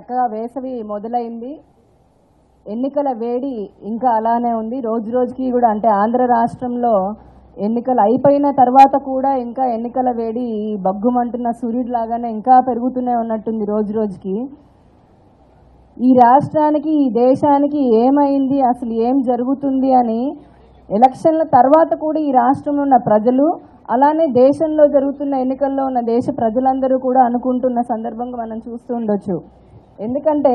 చక్కగా వేసవి మొదలైంది ఎన్నికల వేడి ఇంకా అలానే ఉంది రోజు రోజుకి కూడా అంటే ఆంధ్ర రాష్ట్రంలో ఎన్నికలు అయిపోయిన తర్వాత కూడా ఇంకా ఎన్నికల వేడి ఈ బగ్గుమంటున్న సూర్యుడు లాగానే ఇంకా పెరుగుతూనే ఉన్నట్టుంది రోజు రోజుకి ఈ రాష్ట్రానికి ఈ దేశానికి ఏమైంది అసలు ఏం జరుగుతుంది అని ఎలక్షన్ల తర్వాత కూడా ఈ రాష్ట్రంలో ఉన్న ప్రజలు అలానే దేశంలో జరుగుతున్న ఎన్నికల్లో ఉన్న దేశ ప్రజలందరూ కూడా అనుకుంటున్న సందర్భంగా మనం చూస్తూ ఉండొచ్చు ఎందుకంటే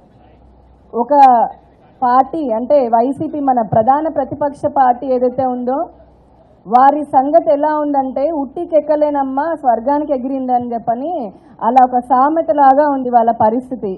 ఒక పార్టీ అంటే వైసీపీ మన ప్రధాన ప్రతిపక్ష పార్టీ ఏదైతే ఉందో వారి సంగతి ఎలా ఉందంటే ఉట్టికెక్కలేనమ్మా స్వర్గానికి ఎగిరిందని చెప్పని అలా ఒక సామెత లాగా ఉంది వాళ్ళ పరిస్థితి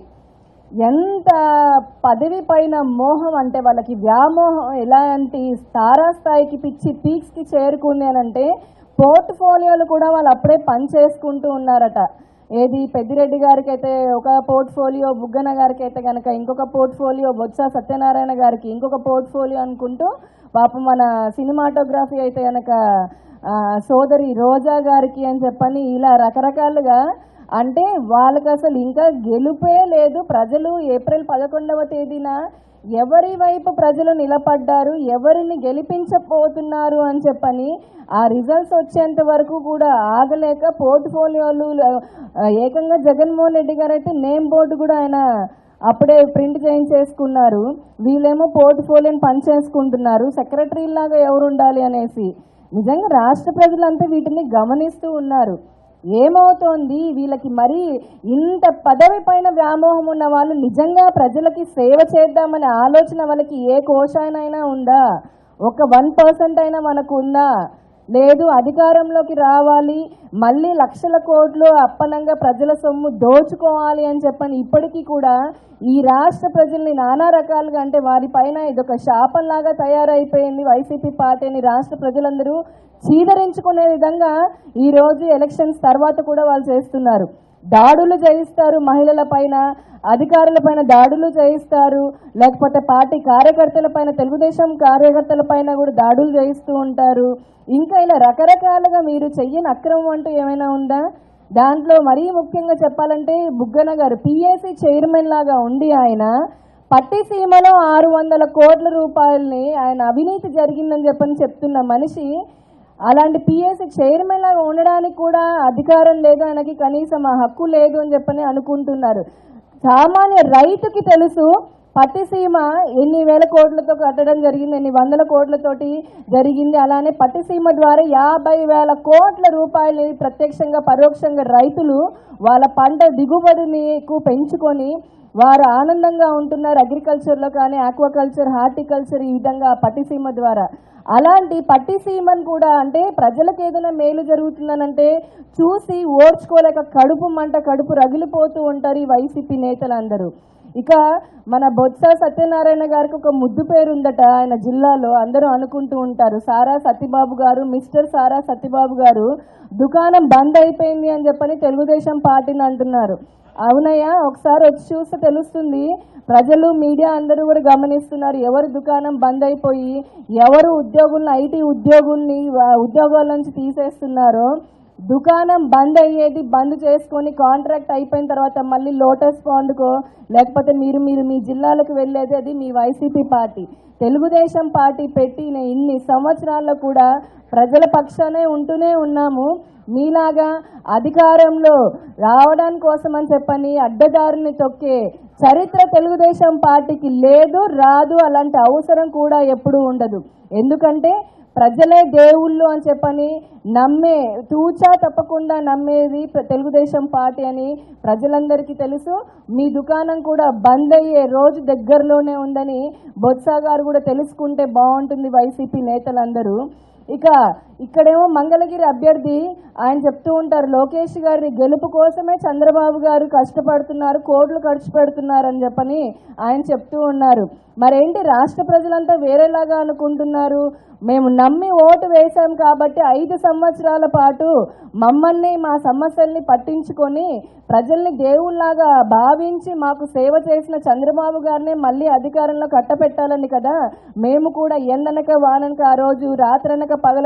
ఎంత పదవి పైన మోహం అంటే వాళ్ళకి వ్యామోహం ఎలాంటి తారాస్థాయికి పిచ్చి పీక్స్కి చేరుకుంది అని అంటే పోర్ట్ఫోలియోలు కూడా వాళ్ళు అప్పుడే పని చేసుకుంటూ ఉన్నారట ఏది పెద్దిరెడ్డి గారికి అయితే ఒక పోర్ట్ఫోలియో బుగ్గన గారికి అయితే కనుక ఇంకొక పోర్ట్ఫోలియో బొత్స సత్యనారాయణ గారికి ఇంకొక పోర్ట్ఫోలియో అనుకుంటూ పాపం మన సినిమాటోగ్రఫీ అయితే కనుక ఆ, సోదరి రోజా గారికి అని చెప్పని ఇలా రకరకాలుగా అంటే వాళ్ళకి అసలు ఇంకా గెలుపే లేదు ప్రజలు ఏప్రిల్ పదకొండవ తేదీన ఎవరి వైపు ప్రజలు నిలబడ్డారు ఎవరిని గెలిపించబోతున్నారు అని చెప్పని ఆ రిజల్ట్స్ వచ్చేంత వరకు కూడా ఆగలేక పోర్ట్ఫోలియోలు ఆ, ఏకంగా జగన్మోహన్ రెడ్డి గారు అయితే నేమ్ బోర్డు కూడా ఆయన అప్పుడే ప్రింట్ చేయించేసుకున్నారు వీళ్ళేమో పోర్ట్ఫోలియోని పనిచేసుకుంటున్నారు సెక్రటరీ లాగా ఎవరు ఉండాలి అనేసి నిజంగా రాష్ట్ర ప్రజలంతా వీటిని గమనిస్తూ ఉన్నారు ఏమవుతోంది వీళ్ళకి మరి ఇంత పదవి పైన వ్యామోహం ఉన్న వాళ్ళు నిజంగా ప్రజలకి సేవ చేద్దామనే ఆలోచన వాళ్ళకి ఏ కోశానైనా ఉందా ఒక వన్ పర్సెంట్ అయినా మనకు ఉందా లేదు అధికారంలోకి రావాలి మళ్ళీ లక్షల కోట్లు అప్పనంగా ప్రజల సొమ్ము దోచుకోవాలి అని చెప్పని ఇప్పటికీ కూడా ఈ రాష్ట్ర ప్రజల్ని నానా రకాలుగా అంటే వారిపైన ఇదొక శాపంలాగా తయారైపోయింది వైసీపీ పార్టీని రాష్ట్ర ప్రజలందరూ చీదరించుకునే విధంగా ఈ రోజు ఎలక్షన్స్ తర్వాత కూడా వాళ్ళు చేస్తున్నారు దాడులు చేయిస్తారు మహిళల పైన అధికారుల పైన దాడులు చేయిస్తారు లేకపోతే పార్టీ కార్యకర్తల పైన తెలుగుదేశం కార్యకర్తల పైన కూడా దాడులు చేయిస్తూ ఉంటారు ఇంకా ఇలా రకరకాలుగా మీరు చెయ్యని అక్రమం అంటూ ఏమైనా ఉందా దాంట్లో మరీ ముఖ్యంగా చెప్పాలంటే బుగ్గన గారు పిఎస్సి చైర్మన్ లాగా ఉండి ఆయన పట్టిసీమలో ఆరు వందల కోట్ల రూపాయలని ఆయన అవినీతి జరిగిందని చెప్పని చెప్తున్న మనిషి అలాంటి పిఎస్సి చైర్మన్ లాగా ఉండడానికి కూడా అధికారం లేదు ఆయనకి కనీసం ఆ హక్కు లేదు అని చెప్పని అనుకుంటున్నారు సామాన్య రైతుకి తెలుసు పట్టిసీమ ఎన్ని వేల కోట్లతో కట్టడం జరిగింది ఎన్ని వందల కోట్లతోటి జరిగింది అలానే పట్టిసీమ ద్వారా యాభై వేల కోట్ల రూపాయలు ప్రత్యక్షంగా పరోక్షంగా రైతులు వాళ్ళ పంట దిగుబడిని ఎక్కువ పెంచుకొని వారు ఆనందంగా ఉంటున్నారు అగ్రికల్చర్లో కానీ ఆక్వాకల్చర్ హార్టికల్చర్ ఈ విధంగా పట్టిసీమ ద్వారా అలాంటి పట్టిసీమను కూడా అంటే ప్రజలకు ఏదైనా మేలు జరుగుతుందనంటే చూసి ఓర్చుకోలేక కడుపు మంట కడుపు రగిలిపోతూ ఉంటారు ఈ వైసీపీ నేతలందరూ ఇక మన బొత్స సత్యనారాయణ గారికి ఒక ముద్దు పేరు ఉందట ఆయన జిల్లాలో అందరూ అనుకుంటూ ఉంటారు సారా సత్యబాబు గారు మిస్టర్ సారా సత్యబాబు గారు దుకాణం బంద్ అయిపోయింది అని చెప్పని తెలుగుదేశం పార్టీని అంటున్నారు అవునయ్యా ఒకసారి వచ్చి చూస్తే తెలుస్తుంది ప్రజలు మీడియా అందరూ కూడా గమనిస్తున్నారు ఎవరు దుకాణం బంద్ అయిపోయి ఎవరు ఉద్యోగులను ఐటీ ఉద్యోగుల్ని వా- ఉద్యోగాల నుంచి తీసేస్తున్నారో దుకాణం బంద్ అయ్యేది బంద్ చేసుకొని కాంట్రాక్ట్ అయిపోయిన తర్వాత మళ్ళీ లోటస్ పాండ్కో లేకపోతే మీరు మీరు మీ జిల్లాలకు వెళ్ళేది అది మీ వైసీపీ పార్టీ తెలుగుదేశం పార్టీ పెట్టిన ఇన్ని సంవత్సరాల్లో కూడా ప్రజల పక్షానే ఉంటూనే ఉన్నాము మీలాగా అధికారంలో రావడానికి కోసం అని చెప్పని అడ్డదారుని తొక్కే చరిత్ర తెలుగుదేశం పార్టీకి లేదు రాదు అలాంటి అవసరం కూడా ఎప్పుడూ ఉండదు ఎందుకంటే ప్రజలే దేవుళ్ళు అని చెప్పని నమ్మే తూచా తప్పకుండా నమ్మేది ప్ర- తెలుగుదేశం పార్టీ అని ప్రజలందరికీ తెలుసు మీ దుకాణం కూడా బంద్ అయ్యే రోజు దగ్గరలోనే ఉందని బొత్స గారు కూడా తెలుసుకుంటే బాగుంటుంది వైసీపీ నేతలందరూ ఇక ఇక్కడేమో మంగళగిరి అభ్యర్థి ఆయన చెప్తూ ఉంటారు లోకేష్ గారి గెలుపు కోసమే చంద్రబాబు గారు కష్టపడుతున్నారు కోట్లు ఖర్చు పెడుతున్నారు అని చెప్పని ఆయన చెప్తూ ఉన్నారు మరేంటి రాష్ట్ర ప్రజలంతా వేరేలాగా అనుకుంటున్నారు మేము నమ్మి ఓటు వేశాం కాబట్టి ఐదు సంవత్సరాల పాటు మమ్మల్ని మా సమస్యల్ని పట్టించుకొని ప్రజల్ని దేవుళ్లాగా భావించి మాకు సేవ చేసిన చంద్రబాబు గారినే మళ్ళీ అధికారంలో కట్టపెట్టాలని కదా మేము కూడా ఎండనక వాననక ఆ రోజు రాత్రనక పగలనక చూ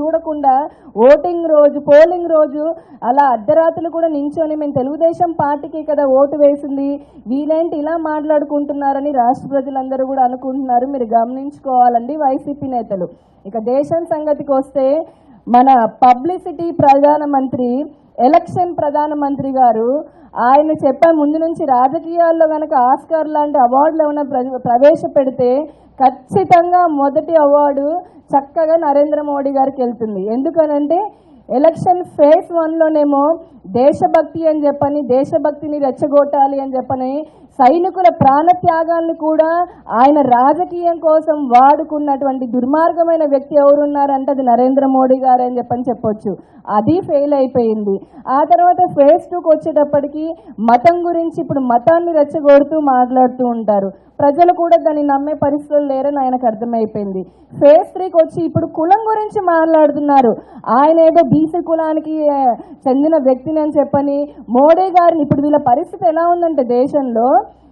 చూడకుండా ఓటింగ్ రోజు పోలింగ్ రోజు అలా అర్ధరాత్రులు కూడా నించొని మేము తెలుగుదేశం పార్టీకి కదా ఓటు వేసింది వీలేంటి ఇలా మాట్లాడుకుంటున్నారని రాష్ట్ర ప్రజలందరూ కూడా అనుకుంటున్నారు మీరు గమనించుకోవాలండి వైసీపీ నేతలు ఇక దేశం సంగతికి వస్తే మన పబ్లిసిటీ ప్రధానమంత్రి ఎలక్షన్ ప్రధానమంత్రి గారు ఆయన చెప్పే ముందు నుంచి రాజకీయాల్లో గనక ఆస్కార్ లాంటి అవార్డులు ఏమైనా ప్ర- ప్రవేశపెడితే ఖచ్చితంగా మొదటి అవార్డు చక్కగా నరేంద్ర మోడీ గారికి వెళ్తుంది ఎందుకనంటే ఎలక్షన్ ఫేజ్ వన్లోనేమో దేశభక్తి అని చెప్పని దేశభక్తిని రెచ్చగొట్టాలి అని చెప్పని సైనికుల ప్రాణత్యాగాల్ని కూడా ఆయన రాజకీయం కోసం వాడుకున్నటువంటి దుర్మార్గమైన వ్యక్తి ఎవరున్నారంటే అది నరేంద్ర మోడీ గారు అని చెప్పని చెప్పొచ్చు అది ఫెయిల్ అయిపోయింది ఆ తర్వాత ఫేజ్ టూకి వచ్చేటప్పటికి మతం గురించి ఇప్పుడు మతాన్ని రెచ్చగొడుతూ మాట్లాడుతూ ఉంటారు ప్రజలు కూడా దాన్ని నమ్మే పరిస్థితులు లేరని ఆయనకు అర్థమైపోయింది ఫేజ్ త్రీకి వచ్చి ఇప్పుడు కులం గురించి మాట్లాడుతున్నారు ఆయన ఏదో బీసీ కులానికి ఆ, చెందిన వ్యక్తిని అని చెప్పని మోడీ గారిని ఇప్పుడు వీళ్ళ పరిస్థితి ఎలా ఉందంటే దేశంలో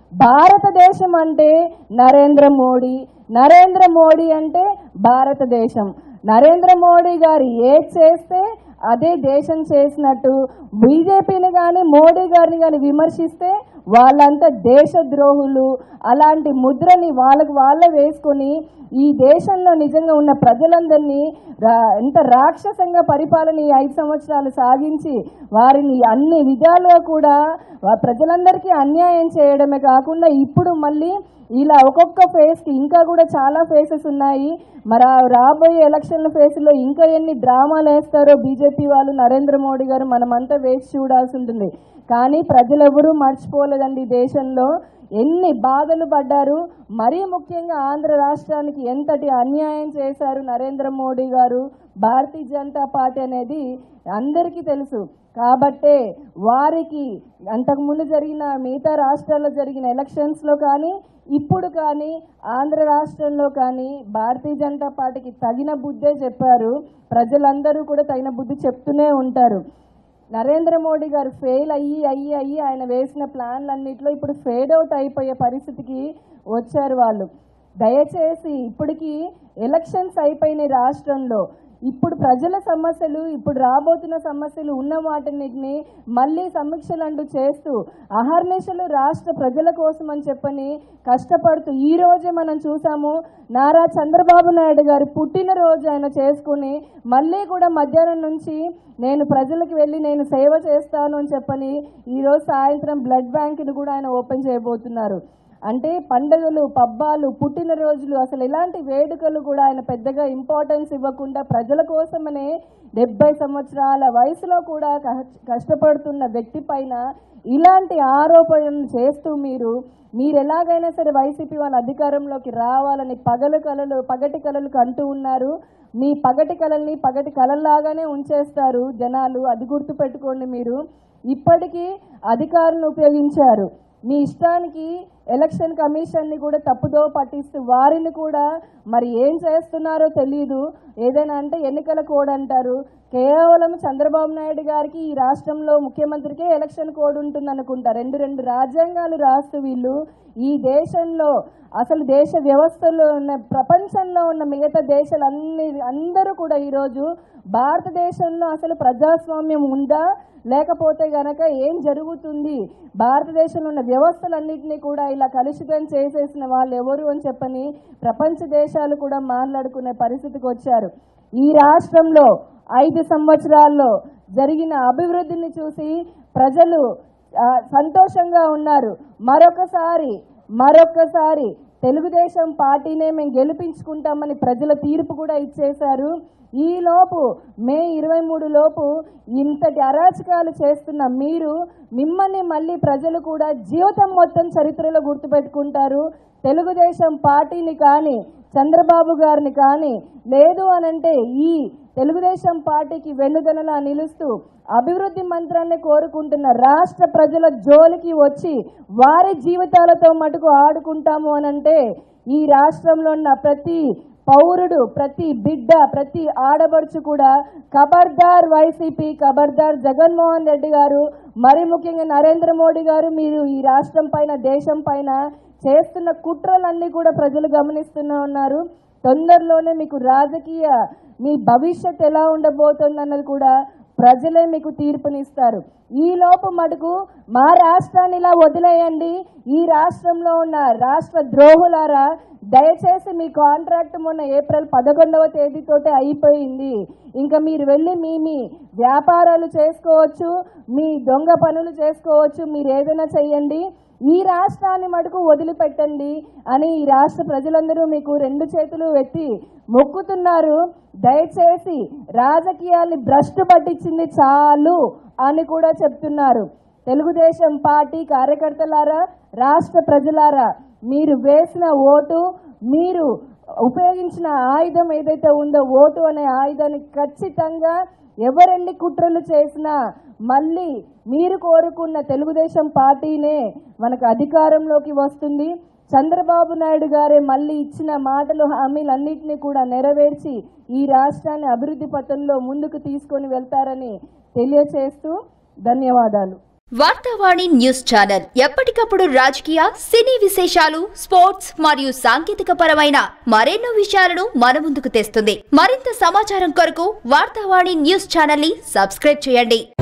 భారతదేశం అంటే నరేంద్ర మోడీ నరేంద్ర మోడీ అంటే భారతదేశం నరేంద్ర మోడీ గారు ఏది చేస్తే అదే దేశం చేసినట్టు బీజేపీని కానీ మోడీ గారిని కానీ విమర్శిస్తే వాళ్ళంతా దేశద్రోహులు అలాంటి ముద్రని వాళ్ళకు వాళ్ళే వేసుకొని ఈ దేశంలో నిజంగా ఉన్న ప్రజలందరినీ రా- ఎంత రాక్షసంగా పరిపాలన ఈ ఐదు సంవత్సరాలు సాగించి వారిని అన్ని విధాలుగా కూడా వా- ప్రజలందరికీ అన్యాయం చేయడమే కాకుండా ఇప్పుడు మళ్ళీ ఇలా ఒక్కొక్క ఫేజ్ కి ఇంకా కూడా చాలా ఫేసెస్ ఉన్నాయి మరి ఆ రాబోయే ఎలక్షన్ల ఫేజ్ లో ఇంకా ఎన్ని డ్రామాలు వేస్తారో బీజేపీ వాళ్ళు నరేంద్ర మోడీ గారు మనమంతా వేసి చూడాల్సి ఉంటుంది కానీ ప్రజలెవరూ మర్చిపోలేదండి ఈ దేశంలో ఎన్ని బాధలు పడ్డారు మరీ ముఖ్యంగా ఆంధ్ర రాష్ట్రానికి ఎంతటి అన్యాయం చేశారు నరేంద్ర మోడీ గారు భారతీయ జనతా పార్టీ అనేది అందరికీ తెలుసు కాబట్టే వారికి అంతకుముందు జరిగిన మిగతా రాష్ట్రాల్లో జరిగిన ఎలక్షన్స్లో కానీ ఇప్పుడు కానీ ఆంధ్ర రాష్ట్రంలో కానీ భారతీయ జనతా పార్టీకి తగిన బుద్ధే చెప్పారు ప్రజలందరూ కూడా తగిన బుద్ధి చెప్తూనే ఉంటారు నరేంద్ర మోడీ గారు ఫెయిల్ అయ్యి అయ్యి అయ్యి ఆయన వేసిన ప్లాన్లన్నింటిలో ఇప్పుడు ఫేడ్ అవుట్ అయిపోయే పరిస్థితికి వచ్చారు వాళ్ళు దయచేసి ఇప్పటికి ఎలక్షన్స్ అయిపోయినాయి రాష్ట్రంలో ఇప్పుడు ప్రజల సమస్యలు ఇప్పుడు రాబోతున్న సమస్యలు ఉన్న వాటిని మళ్ళీ సమీక్షలు అంటూ చేస్తూ అహర్నిశలు రాష్ట్ర ప్రజల కోసం అని చెప్పని కష్టపడుతూ ఈ రోజే మనం చూసాము నారా చంద్రబాబు నాయుడు గారి పుట్టినరోజు ఆయన చేసుకుని మళ్ళీ కూడా మధ్యాహ్నం నుంచి నేను ప్రజలకు వెళ్ళి నేను సేవ చేస్తాను అని చెప్పని ఈరోజు సాయంత్రం బ్లడ్ బ్యాంక్ని కూడా ఆయన ఓపెన్ చేయబోతున్నారు అంటే పండుగలు పబ్బాలు పుట్టినరోజులు అసలు ఇలాంటి వేడుకలు కూడా ఆయన పెద్దగా ఇంపార్టెన్స్ ఇవ్వకుండా ప్రజల కోసమనే డెబ్బై సంవత్సరాల వయసులో కూడా కహ- కష్టపడుతున్న వ్యక్తి పైన ఇలాంటి ఆరోపణలు చేస్తూ మీరు మీరు ఎలాగైనా సరే వైసీపీ వాళ్ళ అధికారంలోకి రావాలని పగలు కలలు పగటి కలలు కంటూ ఉన్నారు మీ పగటి కలల్ని పగటి కలల్లాగానే ఉంచేస్తారు జనాలు అది గుర్తు పెట్టుకోండి మీరు ఇప్పటికీ అధికారులను ఉపయోగించారు మీ ఇష్టానికి ఎలక్షన్ కమిషన్ని కూడా తప్పుదో పట్టిస్తూ వారిని కూడా మరి ఏం చేస్తున్నారో తెలియదు ఏదైనా అంటే ఎన్నికల కోడ్ అంటారు కేవలం చంద్రబాబు నాయుడు గారికి ఈ రాష్ట్రంలో ముఖ్యమంత్రికే ఎలక్షన్ కోడ్ ఉంటుంది అనుకుంటా రెండు రెండు రాజ్యాంగాలు రాస్తూ వీళ్ళు ఈ దేశంలో అసలు దేశ వ్యవస్థలో ఉన్న ప్రపంచంలో ఉన్న మిగతా దేశాలు అన్ని అందరూ కూడా ఈరోజు భారతదేశంలో అసలు ప్రజాస్వామ్యం ఉందా లేకపోతే గనక ఏం జరుగుతుంది భారతదేశంలో ఉన్న వ్యవస్థలన్నింటినీ కూడా ఇలా కలుషితం చేసేసిన వాళ్ళు ఎవరు అని చెప్పని ప్రపంచ దేశాలు కూడా మాట్లాడుకునే పరిస్థితికి వచ్చారు ఈ రాష్ట్రంలో ఐదు సంవత్సరాల్లో జరిగిన అభివృద్ధిని చూసి ప్రజలు ఆ, సంతోషంగా ఉన్నారు మరొకసారి మరొకసారి తెలుగుదేశం పార్టీనే మేము గెలిపించుకుంటామని ప్రజల తీర్పు కూడా ఇచ్చేశారు ఈ లోపు మే ఇరవై మూడు లోపు ఇంతటి అరాచకాలు చేస్తున్న మీరు మిమ్మల్ని మళ్ళీ ప్రజలు కూడా జీవితం మొత్తం చరిత్రలో గుర్తుపెట్టుకుంటారు తెలుగుదేశం పార్టీని కానీ చంద్రబాబు గారిని కానీ లేదు అనంటే ఈ తెలుగుదేశం పార్టీకి వెన్నుదనలా నిలుస్తూ అభివృద్ధి మంత్రాన్ని కోరుకుంటున్న రాష్ట్ర ప్రజల జోలికి వచ్చి వారి జీవితాలతో మటుకు ఆడుకుంటాము అనంటే ఈ రాష్ట్రంలో ఉన్న ప్రతి పౌరుడు ప్రతి బిడ్డ ప్రతి ఆడబడుచు కూడా ఖబర్దార్ వైసీపీ ఖబర్దార్ జగన్మోహన్ రెడ్డి గారు మరి ముఖ్యంగా నరేంద్ర మోడీ గారు మీరు ఈ రాష్ట్రం పైన దేశం పైన చేస్తున్న కుట్రలన్నీ కూడా ప్రజలు గమనిస్తూనే ఉన్నారు తొందరలోనే మీకు రాజకీయ మీ భవిష్యత్ ఎలా ఉండబోతుంది అన్నది కూడా ప్రజలే మీకు తీర్పునిస్తారు ఈ లోపు మటుకు మా రాష్ట్రాన్ని ఇలా వదిలేయండి ఈ రాష్ట్రంలో ఉన్న రాష్ట్ర ద్రోహులారా దయచేసి మీ కాంట్రాక్ట్ మొన్న ఏప్రిల్ పదకొండవ తేదీతోటే అయిపోయింది ఇంకా మీరు వెళ్ళి మీ మీ వ్యాపారాలు చేసుకోవచ్చు మీ దొంగ పనులు చేసుకోవచ్చు మీరు ఏదైనా చెయ్యండి ఈ రాష్ట్రాన్ని మటుకు వదిలిపెట్టండి అని ఈ రాష్ట్ర ప్రజలందరూ మీకు రెండు చేతులు ఎత్తి మొక్కుతున్నారు దయచేసి రాజకీయాల్ని భ్రష్టు పట్టించింది చాలు అని కూడా చెప్తున్నారు తెలుగుదేశం పార్టీ కార్యకర్తలారా రాష్ట్ర ప్రజలారా మీరు వేసిన ఓటు మీరు ఉపయోగించిన ఆయుధం ఏదైతే ఉందో ఓటు అనే ఆయుధాన్ని ఖచ్చితంగా ఎవరెన్ని కుట్రలు చేసినా మళ్ళీ మీరు కోరుకున్న తెలుగుదేశం పార్టీనే మనకు అధికారంలోకి వస్తుంది చంద్రబాబు నాయుడు గారే మళ్ళీ ఇచ్చిన మాటలు హామీలన్నింటినీ కూడా నెరవేర్చి ఈ రాష్ట్రాన్ని అభివృద్ధి పథంలో ముందుకు తీసుకొని వెళ్తారని తెలియచేస్తూ ధన్యవాదాలు వార్తావాణి న్యూస్ ఛానల్ ఎప్పటికప్పుడు రాజకీయ సినీ విశేషాలు స్పోర్ట్స్ మరియు సాంకేతిక పరమైన మరెన్నో విషయాలను మన ముందుకు తెస్తుంది మరింత సమాచారం కొరకు వార్తావాణి న్యూస్ ఛానల్ ని సబ్స్క్రైబ్ చేయండి